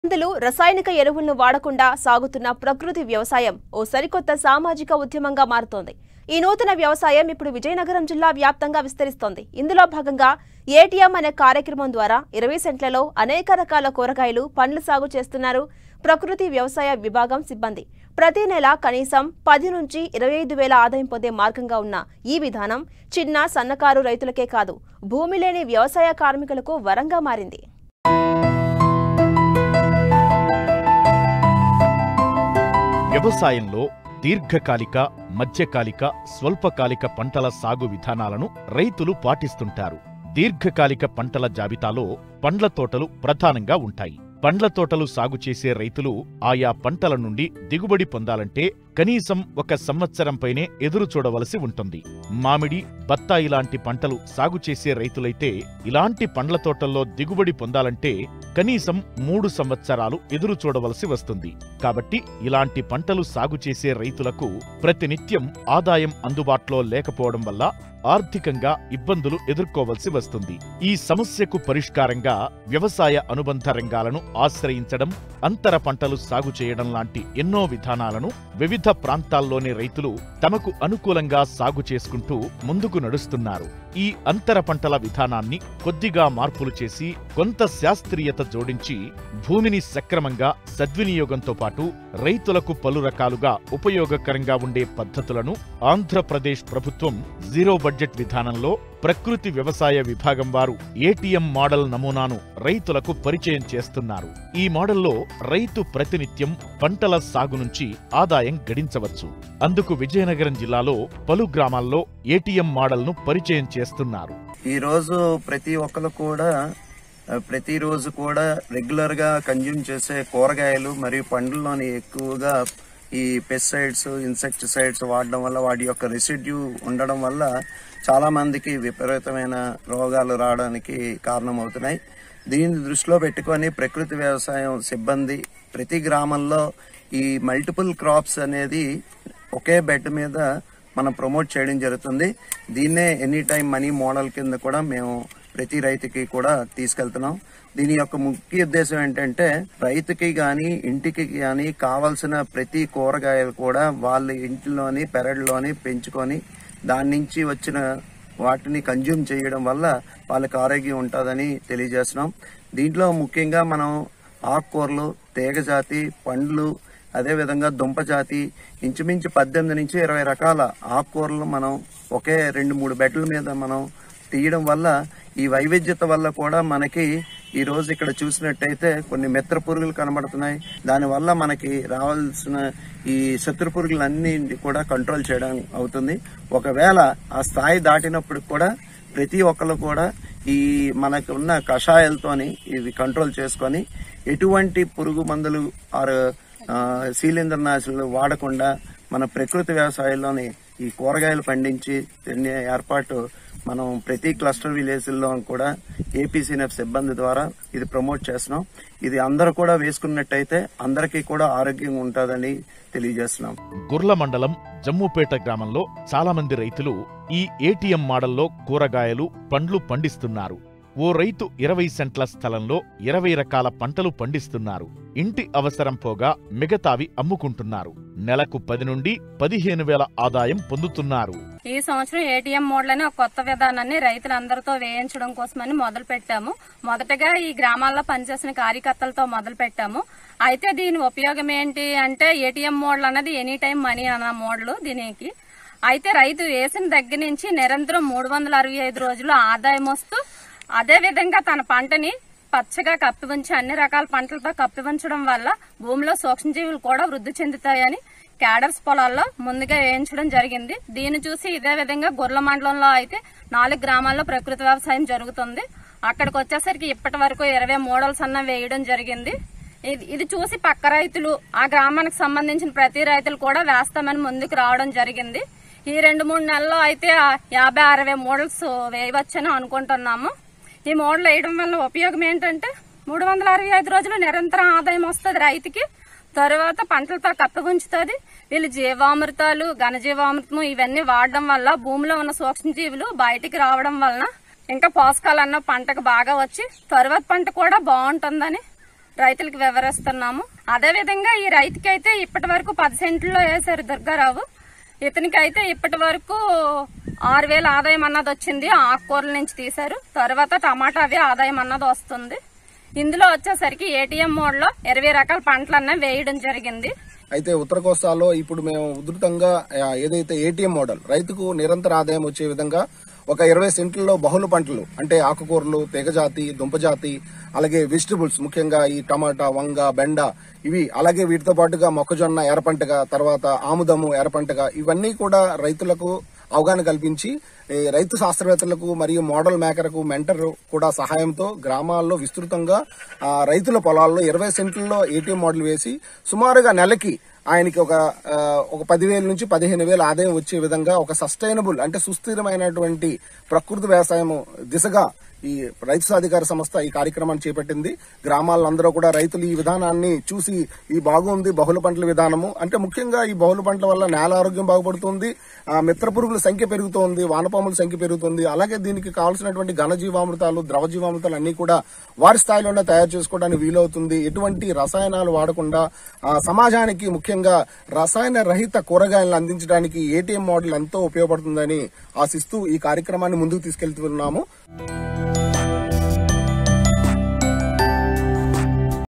మందులు రసాయనిక ఎరువులను వాడకుండా సాగుతున్న ప్రకృతి వ్యవసాయం ఓ సరికొత్త సామాజిక ఉద్యమంగా మారుతోంది ఈ నూతన వ్యవసాయం ఇప్పుడు విజయనగరం జిల్లా వ్యాప్తంగా విస్తరిస్తోంది ఇందులో భాగంగా ఏటీఎం అనే కార్యక్రమం ద్వారా ఇరవై సెంట్లలో అనేక రకాల కూరగాయలు పండ్లు సాగు చేస్తున్నారు ప్రకృతి వ్యవసాయ విభాగం సిబ్బంది ప్రతి నెల కనీసం పది నుంచి ఇరవై ఐదు వేల ఆదాయం పొందే మార్గంగా ఉన్న ఈ విధానం చిన్న సన్నకారు రైతులకే కాదు భూమి లేని వ్యవసాయ కార్మికులకు వరంగా మారింది వ్యవసాయంలో దీర్ఘకాలిక మధ్యకాలిక స్వల్పకాలిక పంటల సాగు విధానాలను రైతులు పాటిస్తుంటారు దీర్ఘకాలిక పంటల జాబితాలో పండ్ల తోటలు ప్రధానంగా ఉంటాయి పండ్ల తోటలు సాగు చేసే రైతులు ఆయా పంటల నుండి దిగుబడి పొందాలంటే కనీసం ఒక సంవత్సరం పైనే ఎదురు చూడవలసి ఉంటుంది మామిడి బత్తాయి లాంటి పంటలు సాగు చేసే రైతులైతే ఇలాంటి పండ్ల తోటల్లో దిగుబడి పొందాలంటే కనీసం మూడు సంవత్సరాలు ఎదురు చూడవలసి వస్తుంది కాబట్టి ఇలాంటి పంటలు సాగు చేసే రైతులకు ప్రతినిత్యం ఆదాయం అందుబాటులో లేకపోవడం వల్ల ఆర్థికంగా ఇబ్బందులు ఎదుర్కోవలసి వస్తుంది ఈ సమస్యకు పరిష్కారంగా వ్యవసాయ అనుబంధ రంగాలను ఆశ్రయించడం అంతర పంటలు సాగు చేయడం లాంటి ఎన్నో విధానాలను వివిధ ప్రాంతాల్లోని రైతులు తమకు అనుకూలంగా సాగు చేసుకుంటూ ముందుకు నడుస్తున్నారు ఈ అంతర పంటల విధానాన్ని కొద్దిగా మార్పులు చేసి కొంత శాస్త్రీయత జోడించి భూమిని సక్రమంగా సద్వినియోగంతో పాటు రైతులకు పలు రకాలుగా ఉపయోగకరంగా ఉండే పద్ధతులను ఆంధ్రప్రదేశ్ ప్రభుత్వం జీరో బడ్జెట్ విధానంలో ప్రకృతి వ్యవసాయ విభాగం వారు ఏటీఎం మోడల్ నమూనాను రైతులకు పరిచయం చేస్తున్నారు ఈ మోడల్లో రైతు ప్రతినిత్యం పంటల సాగు నుంచి ఆదాయం గడించవచ్చు అందుకు విజయనగరం జిల్లాలో పలు గ్రామాల్లో ఏటీఎం మోడల్ను పరిచయం చేస్తున్నారు ఈ రోజు ప్రతి ఒక్కరు కూడా ఆ, ప్రతిరోజు కూడా రెగ్యులర్ గా కన్జ్యూమ్ చేసే కూరగాయలు మరియు పండ్లలోని ఎక్కువగా ఈ పెస్టిసైడ్స్ ఇన్సెక్టిసైడ్స్ వాడడం వల్ల వాటి యొక్క రెసిడ్యూ ఉండడం వల్ల చాలా మందికి విపరీతమైన రోగాలు రావడానికి కారణమవుతున్నాయి దీన్ని దృష్టిలో పెట్టుకొని ప్రకృతి వ్యవసాయం సిబ్బంది ప్రతి గ్రామంలో ఈ మల్టిపుల్ క్రాప్స్ అనేది ఒకే బెడ్ మీద మనం ప్రమోట్ చేయడం జరుగుతుంది దీన్నే ఎనీ టైం మనీ మోడల్ కింద కూడా మేము ప్రతి రైతుకి కూడా తీసుకెళ్తున్నాం దీని యొక్క ముఖ్య ఉద్దేశం ఏంటంటే రైతుకి గాని ఇంటికి గాని కావాల్సిన ప్రతి కూరగాయలు కూడా వాళ్ళ ఇంటిలోని పెరడులోని పెంచుకొని దాని నుంచి వచ్చిన వాటిని కన్జ్యూమ్ చేయడం వల్ల వాళ్ళకి ఆరోగ్యం ఉంటుందని తెలియజేస్తున్నాం దీంట్లో ముఖ్యంగా మనం ఆకుకూరలు తీగజాతి పండ్లు అదేవిధంగా దుంప జాతి ఇంచుమించు పద్దెనిమిది నుంచి ఇరవై రకాల ఆకుకూరలు మనం ఒకే రెండు మూడు బెడ్ల మీద మనం తీయడం వల్ల ఈ వైవిధ్యత వల్ల కూడా మనకి ఈ రోజు ఇక్కడ చూసినట్టయితే కొన్ని మిత్ర పురుగులు కనబడుతున్నాయి దానివల్ల మనకి రావాల్సిన ఈ శత్రు పురుగులన్నీ కూడా కంట్రోల్ చేయడం అవుతుంది ఒకవేళ ఆ స్థాయి దాటినప్పుడు కూడా ప్రతి ఒక్కరు కూడా ఈ మనకు ఉన్న కషాయాలతోని ఇవి కంట్రోల్ చేసుకొని ఎటువంటి పురుగు మందులు ఆర్ శీలింద్రనాశులు వాడకుండా మన ప్రకృతి వ్యవసాయంలోని ఈ కూరగాయలు పండించి తినే ఏర్పాటు మనం ప్రతి క్లస్టర్ విలేజ్ల్లో కూడా ఏపీసీఎఫ్ సిబ్బంది ద్వారా ఇది ప్రమోట్ చేస్తున్నాం ఇది అందరూ కూడా వేసుకున్నట్టయితే అందరికీ కూడా ఆరోగ్యం ఉంటుందని తెలియజేస్తున్నాం గుర్ల మండలం జమ్ముపేట గ్రామంలో చాలా మంది రైతులు ఈ ఏటీఎం మోడల్లో కూరగాయలు పండ్లు పండిస్తున్నారు ఓ రైతు ఇరవై సెంట్ల స్థలంలో ఇరవై రకాల పంటలు పండిస్తున్నారు ఇంటి అవసరం పోగా మిగతావి అమ్ముకుంటున్నారు నెలకు పది నుండి పదిహేను వేల ఆదాయం పొందుతున్నారు ఈ సంవత్సరం ఏటీఎం మోడల్ అనే ఒక కొత్త విధానాన్ని రైతులందరితో వేయించడం కోసమని మొదలు పెట్టాము మొదటగా ఈ గ్రామాల్లో పనిచేసిన కార్యకర్తలతో మొదలు పెట్టాము అయితే దీని ఉపయోగం ఏంటి అంటే ఏటీఎం మోడల్ అన్నది ఎనీ టైం మనీ అన్న మోడల్ దీనికి అయితే రైతు వేసిన దగ్గర నుంచి నిరంతరం మూడు వందల అరవై ఐదు రోజులు ఆదాయం వస్తూ అదే విధంగా తన పంటని పచ్చగా కప్పి ఉంచి అన్ని రకాల పంటలతో కప్పి ఉంచడం వల్ల భూమిలో సూక్ష్మజీవులు కూడా వృద్ధి చెందుతాయని క్యాడర్స్ పొలాల్లో ముందుగా వేయించడం జరిగింది దీన్ని చూసి ఇదే విధంగా గొర్రెల మండలంలో అయితే నాలుగు గ్రామాల్లో ప్రకృతి వ్యవసాయం జరుగుతుంది అక్కడికి వచ్చేసరికి ఇప్పటి వరకు ఇరవై మోడల్స్ అన్న వేయడం జరిగింది ఇది ఇది చూసి పక్క రైతులు ఆ గ్రామానికి సంబంధించిన ప్రతి రైతులు కూడా వేస్తామని ముందుకు రావడం జరిగింది ఈ రెండు మూడు నెలల్లో అయితే ఆ యాభై అరవై మోడల్స్ వేయవచ్చని అనుకుంటున్నాము ఈ మోడల్ వేయడం వల్ల ఉపయోగం ఏంటంటే మూడు వందల అరవై ఐదు రోజులు నిరంతరం ఆదాయం వస్తుంది రైతుకి తరువాత పంటలతో కప్పి ఉంచుతుంది వీళ్ళు జీవామృతాలు ఘనజీవామృతము ఇవన్నీ వాడడం వల్ల భూమిలో ఉన్న సూక్ష్మజీవులు బయటికి రావడం వలన ఇంకా పోషకాలన్న పంటకు బాగా వచ్చి తరువాత పంట కూడా బాగుంటుందని రైతులకు వివరిస్తున్నాము అదే విధంగా ఈ రైతుకి అయితే ఇప్పటి వరకు పది సెంట్లో వేశారు దుర్గారావు ఇతనికి అయితే ఇప్పటి వరకు ఆరు వేల ఆదాయం అన్నది వచ్చింది ఆకుకూరల నుంచి తీశారు తర్వాత టమాటా అవి ఆదాయం అన్నది వస్తుంది ఇందులో వచ్చేసరికి ఏటీఎం మోడ్లో ఇరవై రకాల పంటలు అన్నవి వేయడం జరిగింది అయితే ఉత్తర కోస్తాలో ఇప్పుడు మేము ఉధృతంగా ఆ, ఏదైతే ఏటీఎం మోడల్ రైతుకు నిరంతర ఆదాయం వచ్చే విధంగా ఒక ఇరవై సెంట్లలో బహుళ పంటలు అంటే ఆకుకూరలు తెగజాతి దుంపజాతి అలాగే వెజిటబుల్స్ ముఖ్యంగా ఈ టమాటా వంగ బెండ ఇవి అలాగే వీటితో పాటుగా మొక్కజొన్న ఎర్రపంటగా తర్వాత ఆముదము ఎర్రపంటగా ఇవన్నీ కూడా రైతులకు అవగాహన కల్పించి ఈ రైతు శాస్త్రవేత్తలకు మరియు మోడల్ మేకర్కు మెంటర్ కూడా సహాయంతో గ్రామాల్లో విస్తృతంగా ఆ, రైతుల పొలాల్లో ఇరవై సెంట్లలో ఏటీఎం మోడల్ వేసి సుమారుగా నెలకి ఆయనకి ఒక ఆ, ఒక పదివేల నుంచి పదిహేను వేల ఆదాయం వచ్చే విధంగా ఒక సస్టైనబుల్ అంటే సుస్థిరమైనటువంటి ప్రకృతి వ్యవసాయం దిశగా ఈ రైతు సాధికార సంస్థ ఈ కార్యక్రమాన్ని చేపట్టింది గ్రామాలందరూ కూడా రైతులు ఈ విధానాన్ని చూసి ఈ బాగుంది బహుళ పంటల విధానము అంటే ముఖ్యంగా ఈ బహుళ పంటల వల్ల నేల ఆరోగ్యం బాగుపడుతుంది ఆ, మిత్ర పురుగుల సంఖ్య పెరుగుతోంది వానపాముల సంఖ్య పెరుగుతుంది అలాగే దీనికి కావాల్సినటువంటి ఘనజీవామృతాలు ద్రవ జీవామృతాలు అన్ని కూడా వారి స్థాయిలోనే తయారు చేసుకోవడానికి వీలవుతుంది ఎటువంటి రసాయనాలు వాడకుండా ఆ, సమాజానికి ముఖ్యంగా రసాయన రహిత కూరగాయలను అందించడానికి ఏటీఎం మోడల్ ఎంతో ఉపయోగపడుతుందని ఆశిస్తూ ఈ కార్యక్రమాన్ని ముందుకు తీసుకెళ్తున్నాము